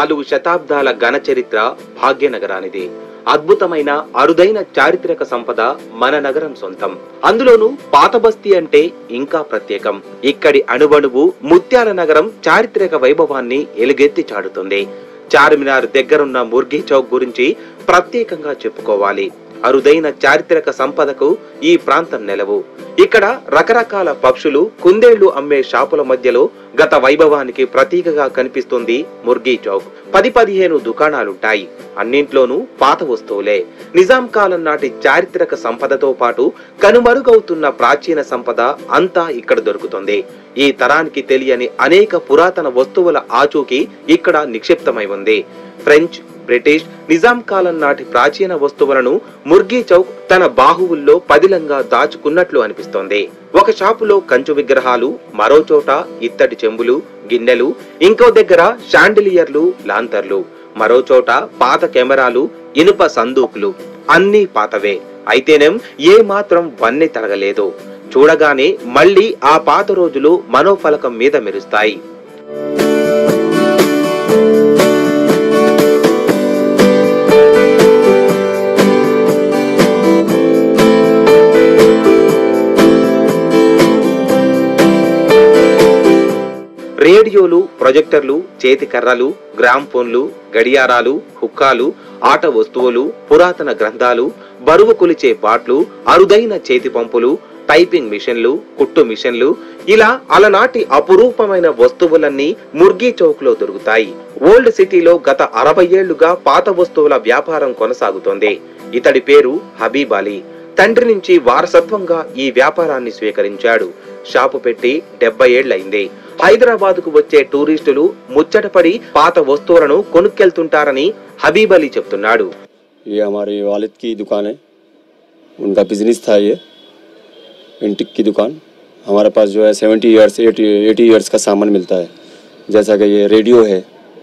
నాలుగు శతాబ్దాల ఘన చరిత్ర భాగ్యనగరానిది అద్భుతమైన అరుదైన చారిత్రక సంపద మన నగరం సొంతం అందులోనూ పాత బస్తీ అంటే ఇంకా ప్రత్యేకం ఇక్కడి అణువణువు ముత్యాల నగరం చారిత్రక వైభవాన్ని ఎలుగెత్తి చాటుతుంది చార్మినార్ దగ్గరున్న ముర్గి చౌక్ గురించి ప్రత్యేకంగా చెప్పుకోవాలి అరుదైన చారిత్రక సంపదకు ఈ ప్రాంతం నెలవు ఇక్కడ రకరకాల పక్షులు కుందేళ్లు అమ్మే షాపుల మధ్యలో గత వైభవానికి ప్రతీకగా కనిపిస్తుంది ముర్గి చౌక్ పది పదిహేను దుకాణాలుంటాయి అన్నింట్లోనూ పాత వస్తువులే నిజాం కాలం నాటి చారిత్రక సంపదతో పాటు కనుమరుగవుతున్న ప్రాచీన సంపద అంతా ఇక్కడ దొరుకుతుంది ఈ తరానికి తెలియని అనేక పురాతన వస్తువుల ఆచూకీ ఇక్కడ నిక్షిప్తమై ఉంది ఫ్రెంచ్ బ్రిటిష్ నిజాం కాలం నాటి ప్రాచీన వస్తువులను ముర్గి చౌక్ తన బాహువుల్లో పదిలంగా దాచుకున్నట్లు అనిపిస్తోంది ఒక షాపులో కంచు విగ్రహాలు మరో చోట ఇత్తడి చెంబులు గిన్నెలు ఇంకో దగ్గర షాండిలియర్లు లాంతర్లు మరో చోట పాత కెమెరాలు ఇనుప సందూకులు అన్నీ పాతవే అయితేనేం ఏ మాత్రం వన్నె తరగలేదు చూడగానే మళ్ళీ ఆ పాత రోజులు మనోఫలకం మీద మెరుస్తాయి రేడియోలు ప్రొజెక్టర్లు చేతి కర్రలు గ్రామ్ ఫోన్లు గడియారాలు హుక్కాలు ఆట వస్తువులు పురాతన గ్రంథాలు బరువు కొలిచే బాట్లు అరుదైన చేతి పంపులు టైపింగ్ మిషన్లు కుట్టు మిషన్లు ఇలా అలనాటి అపురూపమైన వస్తువులన్నీ ముర్గి చౌక్ లో దొరుకుతాయి ఓల్డ్ సిటీలో గత అరవై ఏళ్లుగా పాత వస్తువుల వ్యాపారం కొనసాగుతోంది ఇతడి పేరు హబీబ్ అలీ తండ్రి నుంచి వారసత్వంగా ఈ వ్యాపారాన్ని స్వీకరించాడు షాపు పెట్టి డెబ్బై ఏళ్లయింది హైదరాబాద్ కు వచ్చే టూరిస్టులు ముచ్చటపడి పాత వస్తువులను కొనుక్కెళ్తుంటారని హబీబ్ అలీ చెప్తున్నాడు ये हमारे वालिद की दुकान है उनका बिजनेस था ये एंटिक की दुकान हमारे पास जो है seventy years eighty eighty years का सामान मिलता है जैसा कि ये रेडियो है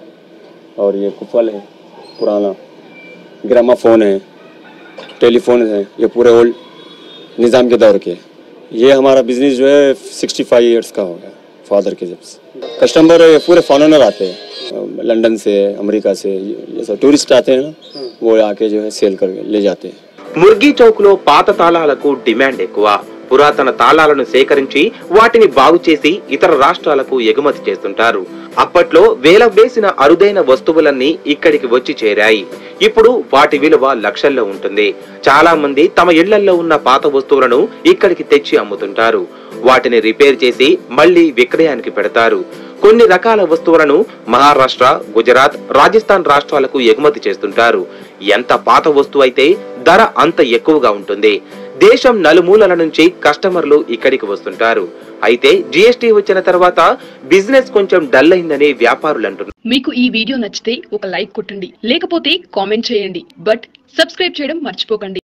और ये कुफल है पुराना ग्रामाफोन है टेलीफोन है ये पूरे ओल्ड निज़ाम के दौर के ये हमारा बिजनेस जो है सिक्सटी फाइव ईयर्स का हो गया फादर के जब से कस्टमर ये पूरे फॉरनर आते हैं अ, लंदन से अमेरिका से ये ये सब टूरिस्ट आते हैं ना वो आके जो है सेल कर ले जाते हैं ముర్గి చౌక్ లో పాత తాళాలకు డిమాండ్ ఎక్కువ పురాతన తాళాలను సేకరించి వాటిని బాగు చేసి ఇతర రాష్ట్రాలకు ఎగుమతి చేస్తుంటారు అప్పట్లో వేల వేసిన అరుదైన వస్తువులన్నీ ఇక్కడికి వచ్చి చేరాయి ఇప్పుడు వాటి విలువ లక్షల్లో ఉంటుంది చాలా మంది తమ ఇళ్లల్లో ఉన్న పాత వస్తువులను ఇక్కడికి తెచ్చి అమ్ముతుంటారు వాటిని రిపేర్ చేసి మళ్ళీ విక్రయానికి పెడతారు కొన్ని రకాల వస్తువులను మహారాష్ట్ర గుజరాత్ రాజస్థాన్ రాష్ట్రాలకు ఎగుమతి చేస్తుంటారు ఎంత పాత వస్తువు అయితే ధర అంత ఎక్కువగా ఉంటుంది దేశం నలుమూలల నుంచి కస్టమర్లు ఇక్కడికి వస్తుంటారు అయితే జిఎస్టీ వచ్చిన తర్వాత బిజినెస్ కొంచెం డల్ అయిందని వ్యాపారులు అంటున్నారు మీకు ఈ వీడియో నచ్చితే ఒక లైక్ కొట్టండి లేకపోతే కామెంట్ చేయండి బట్ సబ్స్క్రైబ్ చేయడం మర్చిపోకండి